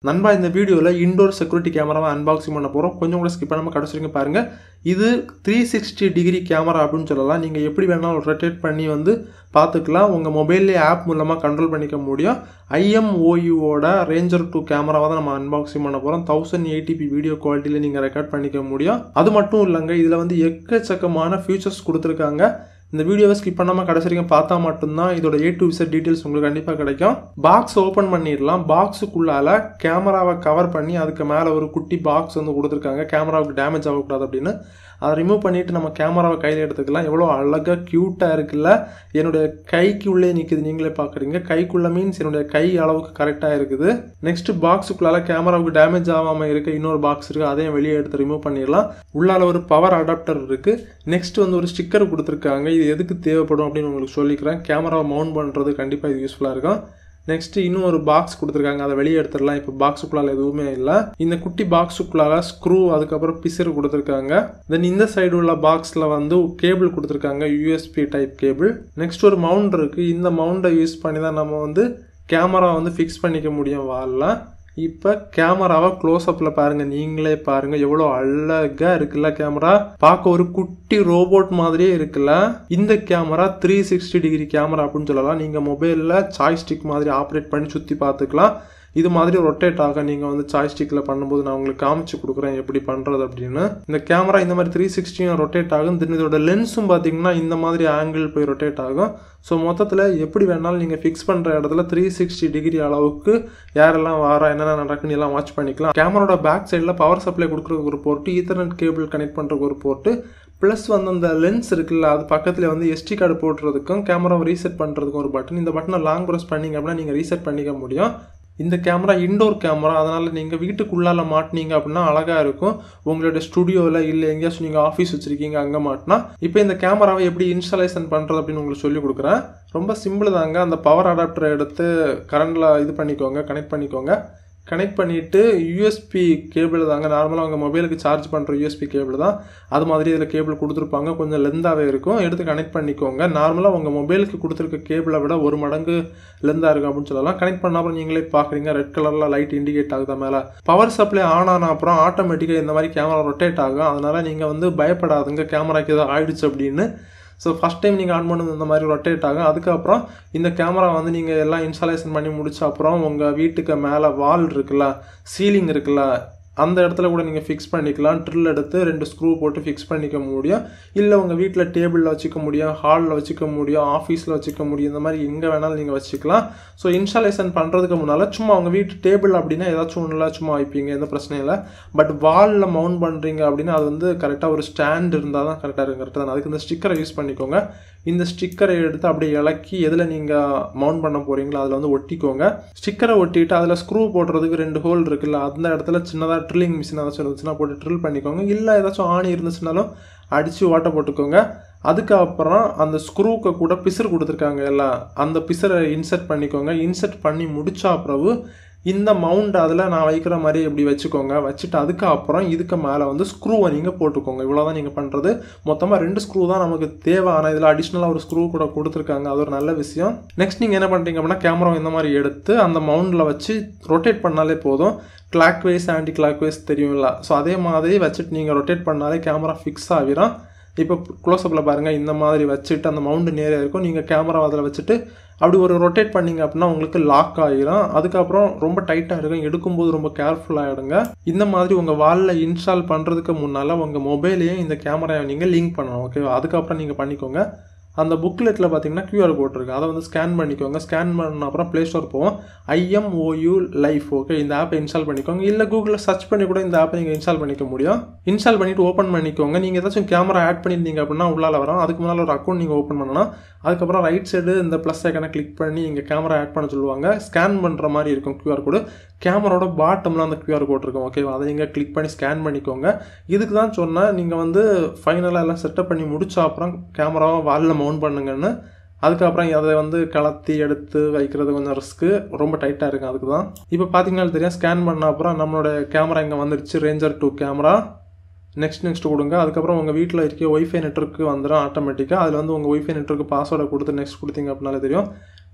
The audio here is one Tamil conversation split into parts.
நண்பா இந்த வீடியோவில் இன்டோர் செக்யூரிட்டி கேமராவை அன்பாக்சிங் பண்ண போகிறோம் கொஞ்சம் கூட ஸ்கிப் பண்ணாமல் கடைசி வரைக்கும் பாருங்கள் இது த்ரீ சிக்ஸ்டி டிகிரி கேமரா அப்படின்னு சொல்லலாம் நீங்கள் எப்படி வேணாலும் ரொட்டேட் பண்ணி வந்து பார்த்துக்கலாம் உங்கள் மொபைல்லே ஆப் மூலமாக கண்ட்ரோல் பண்ணிக்க முடியும் ஐஎம்ஓயூவோட ரேஞ்சர் டூ கேமராவை தான் நம்ம அன்பாக்சிங் பண்ண போகிறோம் தௌசண்ட் எயிட்டிபி வீடியோ குவாலிட்டியில் நீங்கள் ரெக்கார்ட் பண்ணிக்க முடியும் அது மட்டும் இல்லைங்க இதில் வந்து எக்கச்சக்கமான ஃபியூச்சர்ஸ் கொடுத்துருக்காங்க இந்த வீடியோவை ஸ்கிப் பண்ணாமல் கடைசி வரைக்கும் பார்த்தா மட்டும்தான் இதோட ஏ டு விசட் டீட்டெயில்ஸ் உங்களுக்கு கண்டிப்பாக கிடைக்கும் பாக்ஸ் ஓப்பன் பண்ணிடலாம் பாக்ஸுக்குள்ளால கேமராவை கவர் பண்ணி அதுக்கு மேலே ஒரு குட்டி பாக்ஸ் வந்து கொடுத்துருக்காங்க கேமராவுக்கு டேமேஜ் ஆகக்கூடாது அப்படின்னு அதை ரிமூவ் பண்ணிவிட்டு நம்ம கேமராவை கையில் எடுத்துக்கலாம் எவ்வளோ அழகாக க்யூட்டாக இருக்குல்ல என்னுடைய கைக்கு உள்ளே நிற்குது நீங்களே பார்க்குறீங்க கைக்குள்ளே மீன்ஸ் என்னுடைய கை அளவுக்கு கரெக்டாக இருக்குது நெக்ஸ்ட் பாக்ஸுக்குள்ளால கேமராவுக்கு டேமேஜ் ஆகாமல் இருக்க இன்னொரு பாக்ஸ் இருக்குது அதையும் வெளியே எடுத்து ரிமூவ் பண்ணிடலாம் உள்ளால ஒரு பவர் அடாப்டர் இருக்குது நெக்ஸ்ட் வந்து ஒரு ஸ்டிக்கர் கொடுத்துருக்காங்க இது எதுக்கு தேவைப்படும் அப்படின்னு உங்களுக்கு சொல்லிக்கிறேன் கேமராவை மவுண்ட் பண்ணுறது கண்டிப்பாக இது யூஸ்ஃபுல்லாக இருக்கும் நெக்ஸ்ட் இன்னும் ஒரு பாக்ஸ் கொடுத்துருக்காங்க அதை வெளியே எடுத்துடலாம் இப்போ பாக்ஸுக்குள்ளால எதுவுமே இல்லை இந்த குட்டி பாக்ஸுக்குள்ளால ஸ்க்ரூ அதுக்கப்புறம் பிசர் கொடுத்துருக்காங்க தென் இந்த சைடு உள்ள பாக்ஸில் வந்து கேபிள் கொடுத்துருக்காங்க யூஎஸ்பி டைப் கேபிள் நெக்ஸ்ட் ஒரு மவுண்ட் இருக்குது இந்த மவுண்டை யூஸ் பண்ணி தான் நம்ம வந்து கேமரா வந்து ஃபிக்ஸ் பண்ணிக்க முடியும் வாலில் இப்போ கேமராவை க்ளோஸ்அப்பில் பாருங்கள் நீங்களே பாருங்கள் எவ்வளோ அழகாக இருக்குல்ல கேமரா பார்க்க ஒரு குட்டி ரோபோட் மாதிரியே இருக்குல்ல இந்த camera three sixty degree camera அப்படின்னு சொல்லலாம் நீங்கள் மொபைலில் சாய்ஸ்டிக் மாதிரி ஆப்ரேட் பண்ணி சுற்றி பார்த்துக்கலாம் இது மாதிரி ரொட்டேட் ஆக நீங்கள் வந்து சாய்ஸ்டிக்கில் பண்ணும்போது நான் உங்களுக்கு காமிச்சு கொடுக்குறேன் எப்படி பண்ணுறது அப்படின்னு இந்த கேமரா இந்த மாதிரி த்ரீ சிக்ஸ்டியும் ரொட்டேட் ஆகும் தென் இதோட லென்ஸும் பார்த்தீங்கன்னா இந்த மாதிரி ஆங்கிள் போய் ரொட்டேட் ஆகும் ஸோ மொத்தத்தில் எப்படி வேணாலும் நீங்கள் ஃபிக்ஸ் பண்ணுற இடத்துல த்ரீ சிக்ஸ்டி டிகிரி அளவுக்கு யாரெல்லாம் வாரா என்னென்ன நடக்குன்னு எல்லாம் வாட்ச் பண்ணிக்கலாம் கேமராவோட பேக் சைடில் பவர் சப்ளை கொடுக்குறதுக்கு ஒரு போர்ட்டு ஈத்தர்நெட் கேபிள் கனெக்ட் பண்ணுறதுக்கு ஒரு போர்ட்டு ப்ளஸ் வந்து அந்த லென்ஸ் இருக்குல்ல அது பக்கத்தில் வந்து எஸ்டி கார்டு போடுறதுக்கும் கேமராவை ரீசெட் பண்ணுறதுக்கும் ஒரு பட்டன் இந்த பட்டனை லாங் ப்ரெஸ் பண்ணிங்க அப்படின்னா நீங்கள் ரீசெட் பண்ணிக்க முடியும் இந்த கேமரா இண்டோர் கேமரா அதனால் நீங்கள் வீட்டுக்குள்ளால மாட்டினீங்க அப்படின்னா அழகாக இருக்கும் உங்களோட ஸ்டுடியோவில் இல்லை எங்கேயாச்சும் நீங்கள் ஆஃபீஸ் வச்சுருக்கீங்க அங்கே மாட்டினா இப்போ இந்த கேமராவை எப்படி இன்ஸ்டாலேஷன் பண்ணுறது அப்படின்னு உங்களுக்கு சொல்லி கொடுக்குறேன் ரொம்ப சிம்பிள் தாங்க அந்த பவர் அடாப்டரை எடுத்து கரண்டில் இது பண்ணிக்கோங்க கனெக்ட் பண்ணிக்கோங்க கனெக்ட் பண்ணிவிட்டு யூஎஸ்பி கேபிள் தாங்க நார்மலாக உங்கள் மொபைலுக்கு சார்ஜ் பண்ணுற யூஎஸ்பி கேபிள் தான் அது மாதிரி இதில் கேபிள் கொடுத்துருப்பாங்க கொஞ்சம் லென்த்தாகவே இருக்கும் எடுத்து கனெக்ட் பண்ணிக்கோங்க நார்மலாக உங்கள் மொபைலுக்கு கொடுத்துருக்க கேபிளை விட ஒரு மடங்கு லென்த்தாக இருக்கும் அப்படின்னு சொல்லலாம் கனெக்ட் பண்ண அப்புறம் நீங்களே பார்க்குறீங்க ரெட் கலரில் லைட் இண்டிகேட் ஆகுதா மேலே பவர் சப்ளை ஆன் ஆன அப்புறம் ஆட்டோமேட்டிக்காக இந்த மாதிரி கேமரா ரொட்டேட் ஆகும் அதனால் நீங்கள் வந்து பயப்படாதுங்க கேமராக்கு ஏதோ ஆயிடுச்சு அப்படின்னு ஸோ ஃபஸ்ட் டைம் நீங்கள் ஆன் பண்ணது இந்த மாதிரி ரொட்டேட் ஆகும் அதுக்கப்புறம் இந்த கேமரா வந்து நீங்கள் எல்லாம் இன்ஸ்டாலேஷன் பண்ணி முடிச்ச அப்புறம் உங்கள் வீட்டுக்கு மேலே வால் இருக்குல்ல சீலிங் இருக்குல்ல அந்த இடத்துல கூட நீங்கள் ஃபிக்ஸ் பண்ணிக்கலாம் ட்ரில் எடுத்து ரெண்டு ஸ்க்ரூ போட்டு ஃபிக்ஸ் பண்ணிக்க முடியும் இல்லை உங்கள் வீட்டில் டேபிளில் வச்சுக்க முடியும் ஹாலில் வச்சுக்க முடியும் ஆஃபீஸில் வச்சுக்க முடியும் இந்த மாதிரி எங்கே வேணாலும் நீங்கள் வச்சுக்கலாம் ஸோ இன்ஸ்டாலேஷன் பண்ணுறதுக்கு முன்னால் சும்மா உங்கள் வீட்டு டேபிள் அப்படின்னா ஏதாச்சும் ஒன்றில் சும்மா வைப்பீங்க எந்த பிரச்சனையும் இல்லை பட் வாலில் மவுண்ட் பண்ணுறீங்க அப்படின்னா அது வந்து கரெக்டாக ஒரு ஸ்டாண்ட் இருந்தால் தான் கரெக்டாக இருக்கும் கரெக்டாக தான் அதுக்கு இந்த ஸ்டிக்கரை யூஸ் பண்ணிக்கோங்க இந்த ஸ்டிக்கரை எடுத்து அப்படியே இலக்கி எதில் நீங்கள் மவுண்ட் பண்ண போகிறீங்களோ அதில் வந்து ஒட்டிக்கோங்க ஸ்டிக்கரை ஒட்டிட்டு அதில் ஸ்க்ரூ போடுறதுக்கு ரெண்டு ஹோல் இருக்குல்ல அந்த இடத்துல சின்னதாக ட்ரில்லிங் மிஷின் ஏதாச்சும் இருந்துச்சுன்னா போட்டு ட்ரில் பண்ணிக்கோங்க இல்லை ஏதாச்சும் ஆணி இருந்துச்சுனாலும் அடித்து ஓட்ட போட்டுக்கோங்க அதுக்கப்புறம் அந்த ஸ்க்ரூக்கு கூட பிசர் கொடுத்துருக்காங்க எல்லாம் அந்த பிசரை இன்செர்ட் பண்ணிக்கோங்க இன்செர்ட் பண்ணி முடிச்சா பிறகு இந்த மவுண்ட் அதில் நான் வைக்கிற மாதிரி இப்படி வச்சுக்கோங்க வச்சுட்டு அதுக்கப்புறம் இதுக்கு மேலே வந்து ஸ்க்ரூவை நீங்கள் போட்டுக்கோங்க இவ்வளோதான் நீங்கள் பண்ணுறது மொத்தமாக ரெண்டு ஸ்க்ரூ தான் நமக்கு தேவை ஆனால் இதில் அடிஷ்னலாக ஒரு ஸ்க்ரூ கூட கொடுத்துருக்காங்க அது ஒரு நல்ல விஷயம் நெக்ஸ்ட் நீங்கள் என்ன பண்ணுறீங்க அப்படின்னா கேமரா இந்த மாதிரி எடுத்து அந்த மவுண்டில் வச்சு ரொட்டேட் பண்ணாலே போதும் clockwise anticlockwise தெரியும்ல ஸோ அதே மாதிரி வச்சுட்டு நீங்கள் ரொட்டேட் பண்ணாலே கேமரா ஃபிக்ஸ் ஆகிரும் இப்போ க்ளோஸ்அப்பில் பாருங்கள் இந்த மாதிரி வச்சுட்டு அந்த மவுண்டு நேராக இருக்கும் நீங்கள் கேமரா அதில் வச்சுட்டு அப்படி ஒரு ரொட்டேட் பண்ணிங்க அப்படின்னா உங்களுக்கு லாக் ஆகிரும் அதுக்கப்புறம் ரொம்ப டைட்டாக இருக்கும் எடுக்கும்போது ரொம்ப கேர்ஃபுல்லாக ஆகிடுங்க இந்த மாதிரி உங்கள் வாலில் இன்ஸ்டால் பண்ணுறதுக்கு முன்னால் உங்கள் மொபைலையும் இந்த கேமராவை நீங்கள் லிங்க் பண்ணணும் ஓகேவா அதுக்கப்புறம் நீங்கள் பண்ணிக்கோங்க அந்த புக்லெட்டில் பார்த்தீங்கன்னா கியூஆர் கோட் இருக்குது அதை வந்து ஸ்கேன் பண்ணிக்கோங்க ஸ்கேன் பண்ண அப்புறம் ப்ளே ஸ்டோர் போவோம் ஐஎம்ஓயூ லைஃப் ஓகே இந்த ஆப்பை இன்ஸ்டால் பண்ணிக்கோங்க இல்லை கூகுளில் சர்ச் பண்ணி கூட இந்த ஆப்பை நீங்கள் இன்ஸ்டால் பண்ணிக்க முடியும் இன்ஸ்டால் பண்ணிவிட்டு ஓப்பன் பண்ணிக்கோங்க நீங்கள் ஏதாச்சும் கேமரா ஆட் பண்ணியிருந்தீங்க அப்படின்னா உள்ளால வரும் அதுக்கு முன்னால் ஒரு அக்கௌண்ட் நீங்கள் ஓப்பன் பண்ணணும் அதுக்கப்புறம் ரைட் சைடு இந்த ப்ளஸ் ஐக்கனை கிளிக் பண்ணி இங்கே கேமரா ஆட் பண்ண சொல்லுவாங்க ஸ்கேன் பண்ணுற மாதிரி இருக்கும் கியூஆர் கோடு கேமராவோட பாட்டமில் அந்த கியூஆர் கோட் இருக்கும் ஓகேவா அதை நீங்கள் கிளிக் பண்ணி ஸ்கேன் பண்ணிக்கோங்க இதுக்கு தான் சொன்னால் நீங்கள் வந்து ஃபைனலாக எல்லாம் செட்டப் பண்ணி முடிச்ச அப்புறம் கேமராவை வாலில் மவுண்ட் பண்ணுங்கன்னு அதுக்கப்புறம் அதை வந்து கலத்தி எடுத்து வைக்கிறது கொஞ்சம் ரிஸ்க்கு ரொம்ப டைட்டாக இருக்கும் அதுக்கு தான் இப்போ பார்த்தீங்கன்னா தெரியும் ஸ்கேன் பண்ண அப்புறம் நம்மளோட கேமரா இங்கே வந்துருச்சு ranger two camera next next கொடுங்க அதுக்கப்புறம் உங்கள் வீட்டில் இருக்க ஒய்ஃபை நெட்ஒர்க்கு வந்துடும் ஆட்டோமேட்டிக்காக அதில் வந்து உங்கள் ஒய்ஃபை நெட்ஒர்க்கு பாஸ்வேர்டை கொடுத்து நெக்ஸ்ட் கொடுத்தீங்க அப்படின்னாலே தெரியும்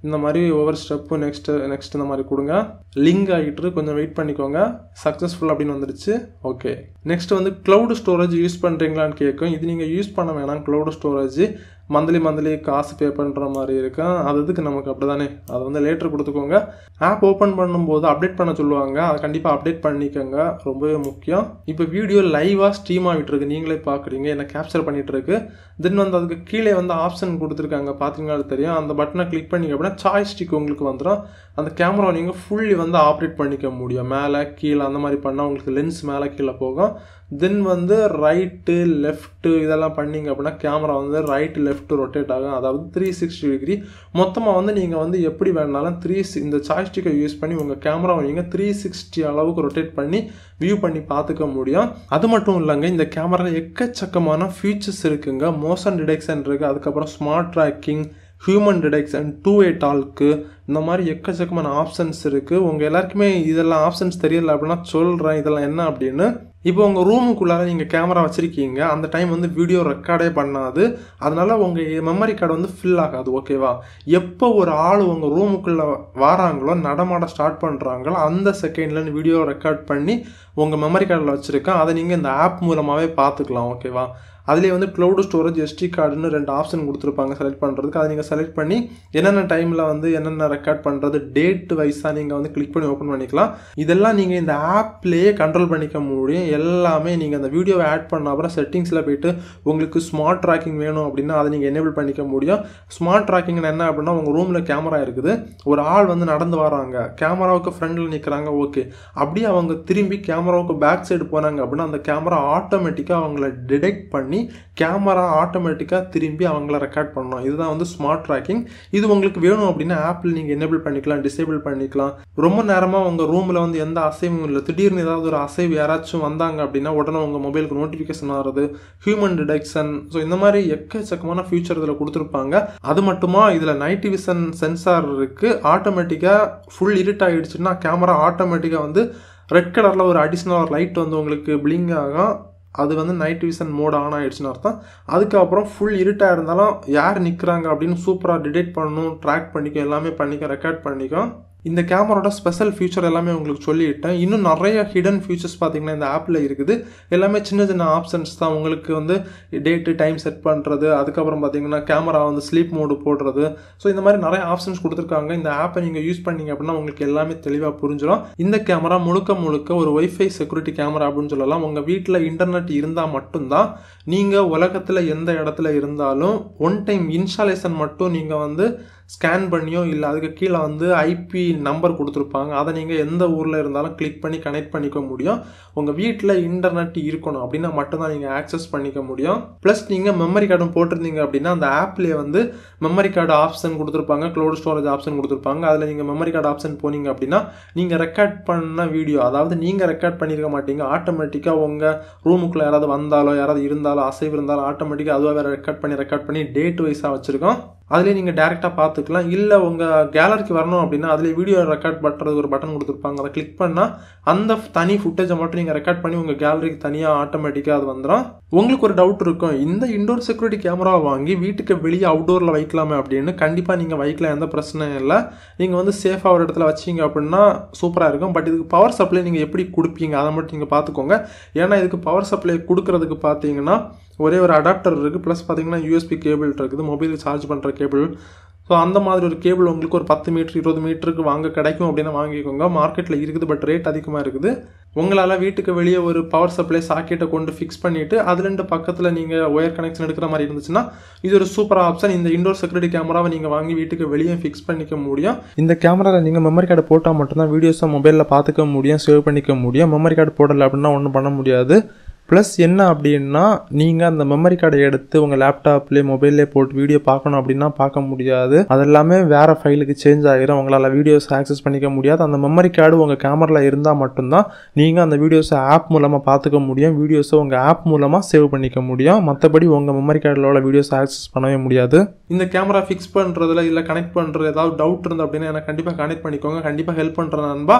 இந்த மாதிரி ஒவ்வொரு ஸ்டெப்பு நெக்ஸ்ட்டு நெக்ஸ்ட் இந்த மாதிரி கொடுங்க லிங்க் ஆகிட்டு கொஞ்சம் வெயிட் பண்ணிக்கோங்க சக்ஸஸ்ஃபுல் அப்படின்னு வந்துருச்சு ஓகே நெக்ஸ்ட் வந்து க்ளவுட் ஸ்டோரேஜ் யூஸ் பண்ணுறீங்களான்னு கேட்கும் இது நீங்கள் யூஸ் பண்ண வேணாம் க்ளவுட் ஸ்டோரேஜ் மந்த்லி மந்த்லி காசு பே பண்ணுற மாதிரி இருக்கும் அது இதுக்கு நமக்கு அப்படி தானே அதை வந்து லேட்டர் கொடுத்துக்கோங்க ஆப் ஓப்பன் பண்ணும்போது அப்டேட் பண்ண சொல்லுவாங்க அதை கண்டிப்பாக அப்டேட் பண்ணிக்கோங்க ரொம்பவே முக்கியம் இப்போ வீடியோ லைவாக ஸ்ட்ரீம் ஆகிட்டு இருக்கு நீங்களே பார்க்குறீங்க என்ன கேப்சர் பண்ணிட்டு இருக்கு தென் வந்து அதுக்கு கீழே வந்து ஆப்ஷன் கொடுத்துருக்காங்க பார்த்தீங்கன்னா தெரியும் அந்த பட்டனை கிளிக் பண்ணிங்க அப்படின்னா சாய் ஸ்டிக் உங்களுக்கு வந்துடும் அந்த கேமரா நீங்கள் ஃபுல்லி வந்து ஆப்ரேட் பண்ணிக்க முடியும் மேலே கீழே அந்த மாதிரி பண்ணால் உங்களுக்கு லென்ஸ் மேலே கீழே போகும் தென் வந்து ரைட்டு லெஃப்ட்டு இதெல்லாம் பண்ணிங்க அப்படின்னா கேமரா வந்து ரைட் லெஃப்ட் ரொட்டேட் ஆகும் அதாவது த்ரீ சிக்ஸ்டி டிகிரி மொத்தமாக வந்து நீங்கள் வந்து எப்படி வேணாலும் த்ரீ இந்த சாய்ஸ்டிக்கை யூஸ் பண்ணி உங்கள் கேமராவை நீங்கள் த்ரீ சிக்ஸ்டி அளவுக்கு ரொட்டேட் பண்ணி வியூ பண்ணி பார்த்துக்க முடியும் அது மட்டும் இல்லைங்க இந்த கேமராவில் எக்கச்சக்கமான ஃபீச்சர்ஸ் இருக்குங்க மோஷன் டிடெக்ஷன் இருக்குது அதுக்கப்புறம் smart tracking human detection two way டால்க்கு இந்த மாதிரி எக்கச்சக்கமான ஆப்ஷன்ஸ் இருக்குது உங்கள் எல்லாருக்குமே இதெல்லாம் ஆப்ஷன்ஸ் தெரியல அப்படின்னா சொல்கிறேன் இதெல்லாம் என்ன அப்படின்னு இப்போ உங்கள் ரூமுக்குள்ளார நீங்கள் கேமரா வச்சுருக்கீங்க அந்த டைம் வந்து வீடியோ ரெக்கார்டே பண்ணாது அதனால உங்கள் மெமரி கார்டு வந்து ஃபில் ஆகாது ஓகேவா எப்போ ஒரு ஆள் உங்கள் ரூமுக்குள்ளே வராங்களோ நடமாட ஸ்டார்ட் பண்ணுறாங்களோ அந்த செகண்ட்லேருந்து வீடியோ ரெக்கார்ட் பண்ணி உங்கள் மெமரி கார்டில் வச்சுருக்கேன் அதை நீங்கள் இந்த ஆப் மூலமாகவே பார்த்துக்கலாம் ஓகேவா அதுலேயே வந்து க்ளவுட் ஸ்டோரேஜ் எஸ்டி கார்டுன்னு ரெண்டு ஆப்ஷன் கொடுத்துருப்பாங்க செலக்ட் பண்ணுறதுக்கு அதை நீங்கள் செலக்ட் பண்ணி என்னென்ன டைமில் வந்து என்னென்ன ரெக்கார்ட் பண்ணுறது டேட் வைஸாக நீங்கள் வந்து கிளிக் பண்ணி ஓப்பன் பண்ணிக்கலாம் இதெல்லாம் நீங்கள் இந்த ஆப்லேயே கண்ட்ரோல் பண்ணிக்க முடியும் எல்லாமே நீங்கள் அந்த வீடியோவை ஆட் பண்ண அப்புறம் செட்டிங்ஸில் போயிட்டு உங்களுக்கு ஸ்மார்ட் ட்ராக்கிங் வேணும் அப்படின்னா அதை நீங்கள் எனேபிள் பண்ணிக்க முடியும் ஸ்மார்ட் ட்ராக்கிங் என்ன அப்படின்னா உங்கள் ரூமில் கேமரா இருக்குது ஒரு ஆள் வந்து நடந்து வராங்க கேமராவுக்கு ஃப்ரண்டில் நிற்கிறாங்க ஓகே அப்படியே அவங்க திரும்பி கேமராவுக்கு பேக் சைடு போனாங்க அப்படின்னா அந்த கேமரா ஆட்டோமேட்டிக்காக அவங்கள டிடெக்ட் பண்ணி பண்ணி கேமரா ஆட்டோமேட்டிக்காக திரும்பி அவங்கள ரெக்கார்ட் பண்ணணும் இதுதான் வந்து ஸ்மார்ட் ட்ராக்கிங் இது உங்களுக்கு வேணும் அப்படின்னா ஆப்பில் நீங்கள் எனேபிள் பண்ணிக்கலாம் டிசேபிள் பண்ணிக்கலாம் ரொம்ப நேரமாக உங்கள் ரூமில் வந்து எந்த அசைவும் இல்லை திடீர்னு ஏதாவது ஒரு அசைவு யாராச்சும் வந்தாங்க அப்படின்னா உடனே உங்கள் மொபைலுக்கு நோட்டிஃபிகேஷன் ஆகிறது ஹியூமன் டிடெக்ஷன் ஸோ இந்த மாதிரி எக்கச்சக்கமான ஃபியூச்சர் இதில் கொடுத்துருப்பாங்க அது மட்டுமா இதில் நைட் விஷன் சென்சார் இருக்குது ஆட்டோமேட்டிக்காக ஃபுல் இருட் ஆகிடுச்சுன்னா கேமரா ஆட்டோமேட்டிக்காக வந்து ரெட் கலரில் ஒரு அடிஷ்னல் ஒரு லைட் வந்து உங்களுக்கு பிளிங் ஆகும் அது வந்து நைட் விஷன் மோட் ஆன் ஆயிடுச்சுன்னு அர்த்தம் அதுக்கப்புறம் ஃபுல் இருட்டாக இருந்தாலும் யார் நிற்கிறாங்க அப்படின்னு சூப்பராக டிடெக்ட் பண்ணணும் ட்ராக் பண்ணிக்கும் எல்லாமே பண்ணிக்கும் ரெக்கார்ட் பண்ணிக்கும் இந்த கேமராவோட ஸ்பெஷல் ஃபியூச்சர் எல்லாமே உங்களுக்கு சொல்லிட்டேன் இன்னும் நிறைய ஹிடன் ஃபியூச்சர்ஸ் பார்த்தீங்கன்னா இந்த ஆப்பில் இருக்குது எல்லாமே சின்ன சின்ன ஆப்ஷன்ஸ் தான் உங்களுக்கு வந்து டேட்டு டைம் செட் பண்ணுறது அதுக்கப்புறம் பார்த்தீங்கன்னா கேமரா வந்து ஸ்லீப் மோடு போடுறது ஸோ இந்த மாதிரி நிறைய ஆப்ஷன்ஸ் கொடுத்துருக்காங்க இந்த ஆப்பை நீங்கள் யூஸ் பண்ணீங்க அப்படின்னா உங்களுக்கு எல்லாமே தெளிவாக புரிஞ்சிடும் இந்த கேமரா முழுக்க முழுக்க ஒரு ஒய்ஃபை செக்யூரிட்டி கேமரா அப்படின்னு சொல்லலாம் உங்கள் வீட்டில் இன்டர்நெட் இருந்தால் மட்டும்தான் நீங்கள் உலகத்தில் எந்த இடத்துல இருந்தாலும் ஒன் டைம் இன்ஸ்டாலேஷன் மட்டும் நீங்கள் வந்து ஸ்கேன் பண்ணியோ இல்லை அதுக்கு கீழே வந்து ஐபி நம்பர் கொடுத்துருப்பாங்க அதை நீங்கள் எந்த ஊரில் இருந்தாலும் கிளிக் பண்ணி கனெக்ட் பண்ணிக்க முடியும் உங்கள் வீட்டில் இன்டர்நெட் இருக்கணும் அப்படின்னா மட்டும்தான் நீங்கள் ஆக்சஸ் பண்ணிக்க முடியும் ப்ளஸ் நீங்கள் மெமரி கார்டும் போட்டிருந்தீங்க அப்படின்னா அந்த ஆப்லேயே வந்து மெமரி கார்டு ஆப்ஷன் கொடுத்துருப்பாங்க க்ளவுட் ஸ்டோரேஜ் ஆப்ஷன் கொடுத்துருப்பாங்க அதில் நீங்கள் மெமரி கார்டு ஆப்ஷன் போனீங்க அப்படின்னா நீங்கள் ரெக்கார்ட் பண்ண வீடியோ அதாவது நீங்கள் ரெக்கார்ட் பண்ணியிருக்க மாட்டீங்க ஆட்டோமேட்டிக்காக உங்கள் ரூமுக்குள்ளே யாராவது வந்தாலோ யாராவது இருந்தாலோ அசைவு இருந்தாலும் ஆட்டோமேட்டிக்காக அதுவாக ரெக்கார்ட் பண்ணி ரெக்கார்ட் பண்ணி டேட் வைஸாக வச்சுருக்கோம் அதுலேயே நீங்கள் டேரெக்டாக பார்த்துக்கலாம் இல்லை உங்கள் கேலரிக்கு வரணும் அப்படின்னா அதில் வீடியோ ரெக்கார்ட் பண்ணுறது ஒரு பட்டன் கொடுத்துருப்பாங்க அதை கிளிக் பண்ணால் அந்த தனி ஃபுட்டேஜை மட்டும் நீங்கள் ரெக்கார்ட் பண்ணி உங்கள் கேலரிக்கு தனியாக ஆட்டோமேட்டிக்காக அது வந்துடும் உங்களுக்கு ஒரு டவுட் இருக்கும் இந்த இண்டோர் செக்யூரிட்டி கேமரா வாங்கி வீட்டுக்கு வெளியே அவுட்டோரில் வைக்கலாமே அப்படின்னு கண்டிப்பாக நீங்கள் வைக்கலாம் எந்த பிரச்சனையும் இல்லை நீங்கள் வந்து சேஃபாக ஒரு இடத்துல வச்சிங்க அப்படின்னா சூப்பராக இருக்கும் பட் இதுக்கு பவர் சப்ளை நீங்கள் எப்படி கொடுப்பீங்க அதை மட்டும் நீங்கள் பார்த்துக்கோங்க ஏன்னா இதுக்கு பவர் சப்ளை கொடுக்கறதுக்கு பார்த்தீங்கன்னா ஒரே ஒரு அடாப்டர் இருக்குது ப்ளஸ் பார்த்தீங்கன்னா யூஎஸ்பி கேபிள் இருக்குது மொபைலுக்கு சார்ஜ் பண்ணுற கேபிள் ஸோ அந்த மாதிரி ஒரு கேபிள் உங்களுக்கு ஒரு பத்து மீட்டர் இருபது மீட்டருக்கு வாங்க கிடைக்கும் அப்படின்னா வாங்கிக்கோங்க மார்க்கெட்டில் இருக்குது பட் ரேட் அதிகமாக இருக்குது உங்களால் வீட்டுக்கு வெளியே ஒரு பவர் சப்ளை சாக்கெட்டை கொண்டு ஃபிக்ஸ் பண்ணிவிட்டு அது ரெண்டு பக்கத்தில் நீங்கள் ஒயர் கனெக்ஷன் எடுக்கிற மாதிரி இருந்துச்சுன்னா இது ஒரு சூப்பர் ஆப்ஷன் இந்த இண்டோர் செக்யூரிட்டி கேமராவை நீங்கள் வாங்கி வீட்டுக்கு வெளியே ஃபிக்ஸ் பண்ணிக்க முடியும் இந்த கேமராவில் நீங்கள் மெமரி கார்டு போட்டால் மட்டும்தான் வீடியோஸை மொபைலில் பார்த்துக்க முடியும் சேவ் பண்ணிக்க முடியும் மெமரி கார்டு போடலை அப்படின்னா ஒன்றும் பண்ண முடியாது ப்ளஸ் என்ன அப்படின்னா நீங்கள் அந்த மெமரி கார்டை எடுத்து உங்கள் லேப்டாப்லேயே மொபைல்லே போட்டு வீடியோ பார்க்கணும் அப்படின்னா பார்க்க முடியாது அதெல்லாமே வேறு ஃபைலுக்கு சேஞ்ச் ஆகிரும் உங்களால் வீடியோஸ் ஆக்சஸ் பண்ணிக்க முடியாது அந்த மெமரி கார்டு உங்கள் கேமராவில் இருந்தால் மட்டும்தான் நீங்கள் அந்த வீடியோஸை ஆப் மூலமாக பார்த்துக்க முடியும் வீடியோஸை உங்கள் ஆப் மூலமாக சேவ் பண்ணிக்க முடியும் மற்றபடி உங்கள் மெமரி கார்டில் உள்ள வீடியோஸ் ஆக்சஸ் பண்ணவே முடியாது இந்த கேமரா ஃபிக்ஸ் பண்ணுறதுல இல்லை கனெக்ட் பண்ணுறது ஏதாவது டவுட் இருந்து அப்படின்னா எனக்கு கண்டிப்பாக கனெக்ட் பண்ணிக்கோங்க கண்டிப்பாக ஹெல்ப் பண்ணுறேன் நண்பா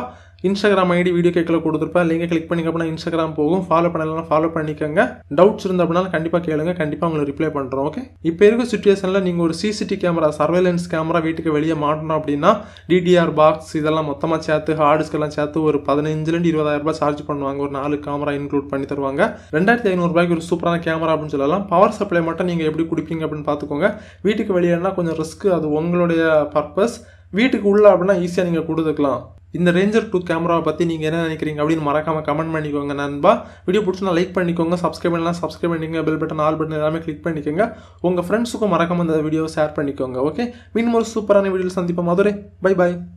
இன்ஸ்டாகிராம் ஐடி வீடியோ கேட்கல கொடுத்துருப்பேன் லிங்கை கிளிக் பண்ணிங்க அப்படின்னா இன்ஸ்டாகிராம் போகும் ஃபாலோ பண்ணலாம் ஃபாலோ பண்ணிக்கோங்க டவுட்ஸ் இருந்தால் அப்படின்னா கண்டிப்பாக கேளுங்க கண்டிப்பாக உங்களுக்கு ரிப்ளை பண்ணுறோம் ஓகே இப்போ இருக்க சுச்சுவேஷனில் நீங்கள் ஒரு சிசிடி கேமரா சர்வேலன்ஸ் கேமரா வீட்டுக்கு வெளியே மாட்டணும் அப்படின்னா டிடிஆர் பாக்ஸ் இதெல்லாம் மொத்தமாக சேர்த்து ஹார்டிஸ்க்கெல்லாம் சேர்த்து ஒரு பதினஞ்சுலேருந்து இருபதாயிரம் ரூபாய் சார்ஜ் பண்ணுவாங்க ஒரு நாலு கேமரா இன்க்ளூட் பண்ணி தருவாங்க ரெண்டாயிரத்தி ஐநூறுபாய்க்கு ஒரு சூப்பரான கேமரா அப்படின்னு சொல்லலாம் பவர் சப்ளை மட்டும் நீங்கள் எப்படி கொடுப்பீங்க அப்படின்னு பார்த்துக்கோங்க வீட்டுக்கு வெளியேனா கொஞ்சம் ரிஸ்க் அது உங்களுடைய பர்பஸ் வீட்டுக்கு உள்ள அப்படின்னா ஈஸியாக நீங்கள் கொடுத்துக்கலாம் இந்த ரேஞ்சர் டூ கேமராவை பற்றி நீங்கள் என்ன நினைக்கிறீங்க அப்படின்னு மறக்காம கமெண்ட் பண்ணிக்கோங்க நண்பா வீடியோ பிடிச்சினா லைக் பண்ணிக்கோங்க சப்ஸ்கிரைப் பண்ணலாம் சப்ஸ்கிரைப் பண்ணிக்கோங்க பெல் பட்டன் ஆல் பட்டன் எல்லாமே கிளிக் பண்ணிக்கோங்க உங்கள் ஃப்ரெண்ட்ஸுக்கும் மறக்காம இந்த வீடியோ ஷேர் பண்ணிக்கோங்க ஓகே மீண்டும் ஒரு சூப்பரான வீடியோவில் சந்திப்போம் மதுரை பை பாய்